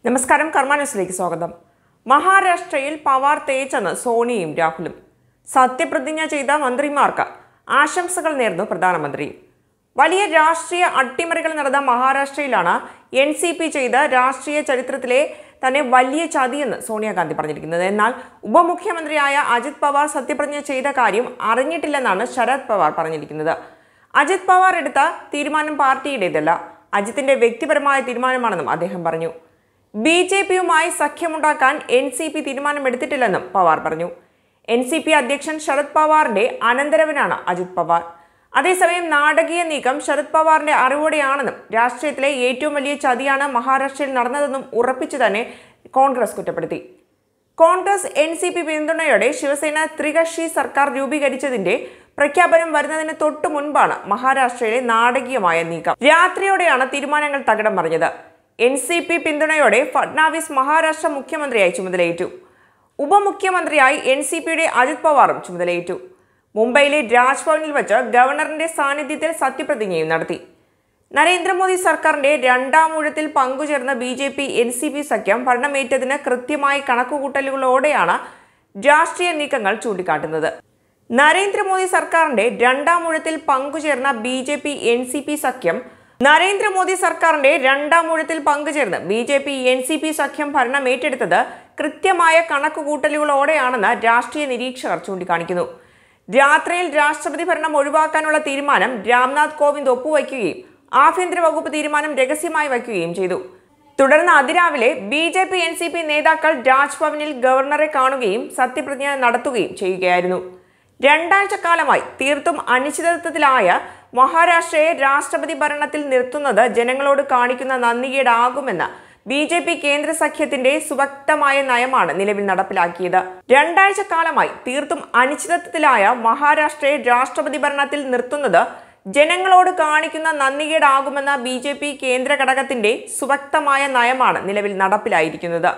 നമസ്കാരം കർമ്മ ന്യൂസിലേക്ക് സ്വാഗതം മഹാരാഷ്ട്രയിൽ പവാർ തേച്ചെന്ന് സോണിയയും രാഹുലും സത്യപ്രതിജ്ഞ ചെയ്ത മന്ത്രിമാർക്ക് ആശംസകൾ നേർന്നു പ്രധാനമന്ത്രി വലിയ രാഷ്ട്രീയ അട്ടിമറികൾ നടന്ന മഹാരാഷ്ട്രയിലാണ് എൻ സി പി ചെയ്ത രാഷ്ട്രീയ ചരിത്രത്തിലെ തന്നെ വലിയ ചതിയെന്ന് സോണിയാഗാന്ധി പറഞ്ഞിരിക്കുന്നത് എന്നാൽ ഉപമുഖ്യമന്ത്രിയായ അജിത് പവാർ സത്യപ്രതിജ്ഞ ചെയ്ത കാര്യം അറിഞ്ഞിട്ടില്ലെന്നാണ് ശരത് പവാർ പറഞ്ഞിരിക്കുന്നത് അജിത് പവാർ എടുത്ത തീരുമാനം പാർട്ടിയുടേതല്ല അജിത്തിന്റെ വ്യക്തിപരമായ തീരുമാനമാണെന്നും അദ്ദേഹം പറഞ്ഞു ബി ജെ പിയുമായി സഖ്യമുണ്ടാക്കാൻ എൻ സി പി തീരുമാനമെടുത്തിട്ടില്ലെന്നും പവാർ പറഞ്ഞു എൻ സി പി അധ്യക്ഷൻ ശരത് പവാറിന്റെ അനന്തരവനാണ് അജിത് പവാർ അതേസമയം നാടകീയ നീക്കം ശരത് പവാറിന്റെ അറിവോടെയാണെന്നും രാഷ്ട്രീയത്തിലെ ഏറ്റവും വലിയ ചതിയാണ് മഹാരാഷ്ട്രയിൽ നടന്നതെന്നും ഉറപ്പിച്ചു തന്നെ കോൺഗ്രസ് കുറ്റപ്പെടുത്തി കോൺഗ്രസ് എൻ സി പി പിന്തുണയോടെ ശിവസേന ത്രികക്ഷി സർക്കാർ രൂപീകരിച്ചതിന്റെ പ്രഖ്യാപനം വരുന്നതിന് തൊട്ടു മുൻപാണ് മഹാരാഷ്ട്രയിലെ നാടകീയമായ നീക്കം രാത്രിയോടെയാണ് തീരുമാനങ്ങൾ തകിടം മറിഞ്ഞത് എൻ സി പി പിന്തുണയോടെ ഫഡ്നാവിസ് മഹാരാഷ്ട്ര മുഖ്യമന്ത്രിയായി ചുമതലയേറ്റു ഉപമുഖ്യമന്ത്രിയായി എൻ സി പിയുടെ അജിത് പവാറും ചുമതലയേറ്റു മുംബൈയിലെ രാജ്ഭവനിൽ വെച്ച് ഗവർണറിന്റെ സാന്നിധ്യത്തിൽ സത്യപ്രതിജ്ഞയും നടത്തി നരേന്ദ്രമോദി സർക്കാരിന്റെ രണ്ടാം ഊഴത്തിൽ പങ്കുചേർന്ന B J P N C P സഖ്യം ഭരണമേറ്റതിന് കൃത്യമായി കണക്കുകൂട്ടലുകളോടെയാണ് രാഷ്ട്രീയ നീക്കങ്ങൾ ചൂണ്ടിക്കാട്ടുന്നത് നരേന്ദ്രമോദി സർക്കാരിന്റെ രണ്ടാം ഊഴത്തിൽ പങ്കുചേർന്ന B J P N C P സഖ്യം നരേന്ദ്രമോദി സർക്കാരിന്റെ രണ്ടാം ഊഴത്തിൽ പങ്കുചേർന്ന് B J P N C P സഖ്യം ഭരണം ഏറ്റെടുത്തത് കൃത്യമായ കണക്കുകൂട്ടലുകളോടെയാണെന്ന് രാഷ്ട്രീയ നിരീക്ഷകർ ചൂണ്ടിക്കാണിക്കുന്നു രാത്രിയിൽ രാഷ്ട്രപതി ഭരണം ഒഴിവാക്കാനുള്ള തീരുമാനം രാംനാഥ് കോവിന്ദ് ഒപ്പുവയ്ക്കുകയും ആഭ്യന്തര വകുപ്പ് തീരുമാനം രഹസ്യമായി വയ്ക്കുകയും ചെയ്തു തുടർന്ന് അതിരാവിലെ B J P N C P നേതാക്കൾ രാജ്ഭവനിൽ ഗവർണറെ കാണുകയും സത്യപ്രതിജ്ഞ നടത്തുകയും ചെയ്യുകയായിരുന്നു രണ്ടാഴ്ച കാലമായി തീർത്തും അനിശ്ചിതത്വത്തിലായ മഹാരാഷ്ട്രയെ രാഷ്ട്രപതി ഭരണത്തിൽ നിർത്തുന്നത് ജനങ്ങളോട് കാണിക്കുന്ന നന്ദികേടാകുമെന്ന് ബി ജെ പി കേന്ദ്ര സഖ്യത്തിന്റെ സുവക്തമായ നയമാണ് നിലവിൽ നടപ്പിലാക്കിയത് രണ്ടാഴ്ച കാലമായി തീർത്തും അനിശ്ചിതത്വത്തിലായ മഹാരാഷ്ട്രയെ രാഷ്ട്രപതി ഭരണത്തിൽ നിർത്തുന്നത് ജനങ്ങളോട് കാണിക്കുന്ന നന്ദികേടാകുമെന്ന ബി ജെ പി കേന്ദ്ര ഘടകത്തിന്റെ സുവക്തമായ നയമാണ് നിലവിൽ നടപ്പിലായിരിക്കുന്നത്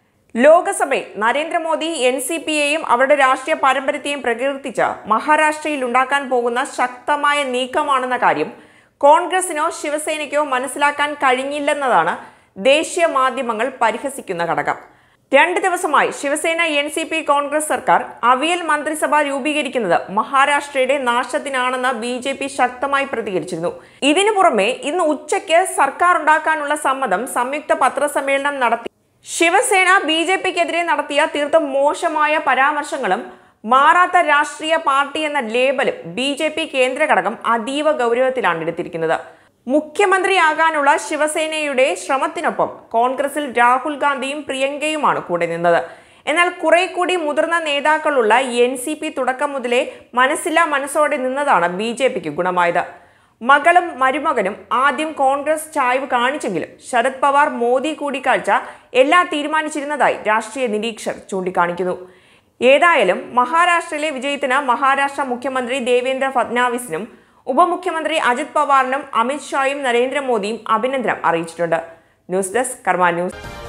ലോകസഭയിൽ നരേന്ദ്രമോദി എൻ സി പിയെയും അവരുടെ രാഷ്ട്രീയ പാരമ്പര്യത്തെയും പ്രകീർത്തിച്ച് മഹാരാഷ്ട്രയിൽ ഉണ്ടാക്കാൻ പോകുന്ന ശക്തമായ നീക്കമാണെന്ന കാര്യം കോൺഗ്രസിനോ ശിവസേനയ്ക്കോ മനസ്സിലാക്കാൻ കഴിഞ്ഞില്ലെന്നതാണ് ദേശീയ മാധ്യമങ്ങൾ പരിഹസിക്കുന്ന ഘടകം രണ്ട് ദിവസമായി Shiv Sena N C P Congress സർക്കാർ അവിയൽ മന്ത്രിസഭ രൂപീകരിക്കുന്നത് മഹാരാഷ്ട്രയുടെ നാശത്തിനാണെന്ന് ബി ജെ പി ശക്തമായി പ്രതികരിച്ചിരുന്നു ഇതിനു പുറമെ ഇന്ന് ഉച്ചയ്ക്ക് സർക്കാർ ഉണ്ടാക്കാനുള്ള സമ്മതം സംയുക്ത പത്രസമ്മേളനം നടത്തി ശിവസേന ബി ജെ പിക്കെതിരെ നടത്തിയ തീർത്തും മോശമായ പരാമർശങ്ങളും മാറാത്ത രാഷ്ട്രീയ പാർട്ടി എന്ന ലേബലും ബി ജെ പി കേന്ദ്ര ഘടകം അതീവ ഗൗരവത്തിലാണ് എടുത്തിരിക്കുന്നത് മുഖ്യമന്ത്രിയാകാനുള്ള ശിവസേനയുടെ ശ്രമത്തിനൊപ്പം കോൺഗ്രസിൽ രാഹുൽ ഗാന്ധിയും പ്രിയങ്കയുമാണ് കൂടെ നിന്നത് എന്നാൽ കുറെ കൂടി മുതിർന്ന നേതാക്കളുള്ള എൻ സി പി തുടക്കം മുതലേ മനസ്സില്ലാ മനസ്സോടെ നിന്നതാണ് ബി ജെ പിക്ക് ഗുണമായത് മകളും മരുമകനും ആദ്യം കോൺഗ്രസ് ചായ്വ് കാണിച്ചെങ്കിലും ശരത് പവാർ മോദി കൂടിക്കാഴ്ച എല്ലാം തീരുമാനിച്ചിരുന്നതായി രാഷ്ട്രീയ നിരീക്ഷകർ ചൂണ്ടിക്കാണിക്കുന്നു ഏതായാലും മഹാരാഷ്ട്രയിലെ വിജയത്തിന് മഹാരാഷ്ട്ര മുഖ്യമന്ത്രി ദേവേന്ദ്ര ഫഡ്നാവിസിനും ഉപമുഖ്യമന്ത്രി അജിത് പവാറിനും അമിത്ഷായും നരേന്ദ്രമോദിയും അഭിനന്ദനം അറിയിച്ചിട്ടുണ്ട് ന്യൂസ് ഡെസ്ക് കർമ്മ ന്യൂസ്